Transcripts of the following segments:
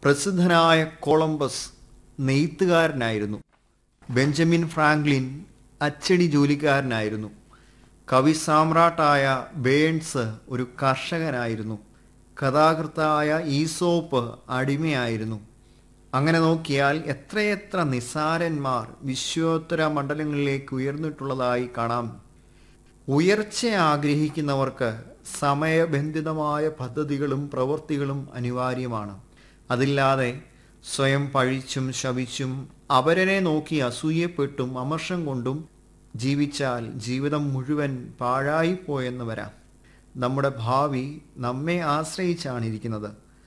പ്രസിദ്ധനായ Columbus നെയ്ത്തുകാരനായിരുന്നു Benjamin Franklin അച്ചടി ജോലിക്കാരനായിരുന്നു കവി സാമ്രാട്ടായ ബേൺസ് ഒരു കർഷകനായിരുന്നു കഥാകൃത്തായ ഈസോപ്പ് അടിമയായിരുന്നു അങ്ങനെ നോക്കിയാൽ എത്രയെത്ര നിസാരന്മാർ വിശ്വോത്തര മണ്ഡലങ്ങളിലേക്ക് ഉയർന്നിട്ടുള്ളതായി കാണാം ഉയർച്ച ആഗ്രഹിക്കുന്നവർക്ക് സമയബന്ധിതമായ പദ്ധതികളും പ്രവൃത്തികളും അനിവാര്യമാണ് അതില്ലാതെ സ്വയം പഴിച്ചും ശപിച്ചും അവരനെ നോക്കി അസൂയപ്പെട്ടും അമർഷം കൊണ്ടും ജീവിച്ചാൽ ജീവിതം മുഴുവൻ പാഴായിപ്പോയെന്ന് വരാം നമ്മുടെ ഭാവി നമ്മെ ആശ്രയിച്ചാണ് ഇരിക്കുന്നത്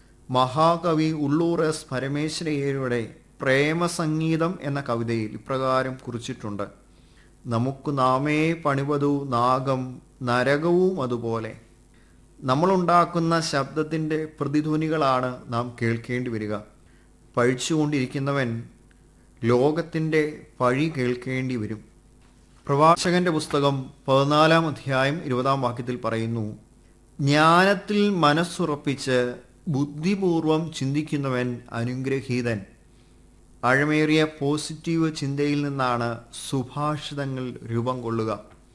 മഹാകവി ഉള്ളൂർ എസ് പരമേശ്വരയ്യരുടെ പ്രേമസംഗീതം എന്ന കവിതയിൽ ഇപ്രകാരം കുറിച്ചിട്ടുണ്ട് നമുക്ക് നാമേ പണിവതു നാഗം നരകവും അതുപോലെ നമ്മളുണ്ടാക്കുന്ന ശബ്ദത്തിൻ്റെ പ്രതിധ്വനികളാണ് നാം കേൾക്കേണ്ടി വരിക പഴിച്ചുകൊണ്ടിരിക്കുന്നവൻ ലോകത്തിൻ്റെ പഴി കേൾക്കേണ്ടി വരും പ്രവാചകന്റെ പുസ്തകം പതിനാലാം അധ്യായം ഇരുപതാം വാക്യത്തിൽ പറയുന്നു ജ്ഞാനത്തിൽ മനസ്സുറപ്പിച്ച് ബുദ്ധിപൂർവം ചിന്തിക്കുന്നവൻ അനുഗ്രഹീതൻ ആഴമേറിയ പോസിറ്റീവ് ചിന്തയിൽ നിന്നാണ് സുഭാഷിതങ്ങൾ രൂപം കൊള്ളുക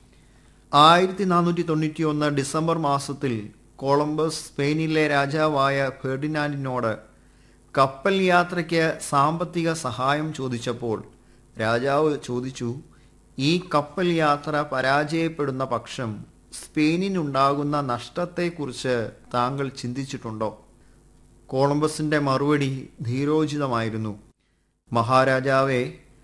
ആയിരത്തി നാനൂറ്റി തൊണ്ണൂറ്റി ഒന്ന് ഡിസംബർ മാസത്തിൽ കൊളംബസ് സ്പെയിനിലെ രാജാവായ ഫെർഡിനാൻഡിനോട് കപ്പൽ യാത്രയ്ക്ക് സാമ്പത്തിക സഹായം ചോദിച്ചപ്പോൾ രാജാവ് ചോദിച്ചു ഈ കപ്പൽ യാത്ര പരാജയപ്പെടുന്ന പക്ഷം സ്പെയിനിനുണ്ടാകുന്ന നഷ്ടത്തെക്കുറിച്ച് താങ്കൾ ചിന്തിച്ചിട്ടുണ്ടോ കോളംബസിന്റെ മറുപടി ധീരോചിതമായിരുന്നു മഹാരാജാവേ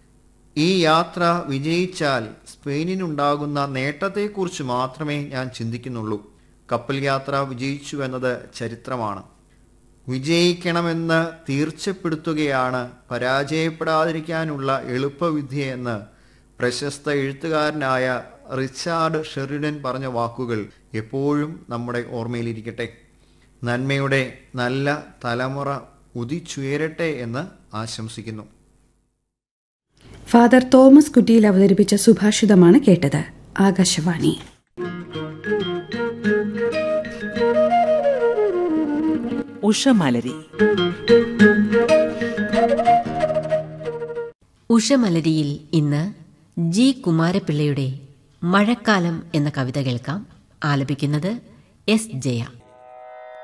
ഈ യാത്ര വിജയിച്ചാൽ സ്പെയിനിനുണ്ടാകുന്ന നേട്ടത്തെക്കുറിച്ച് മാത്രമേ ഞാൻ ചിന്തിക്കുന്നുള്ളൂ കപ്പൽ യാത്ര വിജയിച്ചു എന്നത് ചരിത്രമാണ് വിജയിക്കണമെന്ന് തീർച്ചപ്പെടുത്തുകയാണ് പരാജയപ്പെടാതിരിക്കാനുള്ള എളുപ്പവിദ്യയെന്ന് പ്രശസ്ത എഴുത്തുകാരനായ റിച്ചാർഡ് ഷെറിഡൻ പറഞ്ഞ വാക്കുകൾ എപ്പോഴും നമ്മുടെ ഓർമ്മയിലിരിക്കട്ടെ നന്മയുടെ നല്ല തലമുറ ഉദിച്ചുയരട്ടെ എന്ന് ആശംസിക്കുന്നു ഫാദർ തോമസ് കുറ്റിയിൽ അവതരിപ്പിച്ച സുഭാഷിതമാണ് കേട്ടത് ആകാശവാണി ഉഷമലരി ഉഷമലരിയിൽ ഇന്ന് ജി കുമാരപിള്ളയുടെ മഴക്കാലം എന്ന കവിത കേൾക്കാം ആലപിക്കുന്നത് എസ് ജയ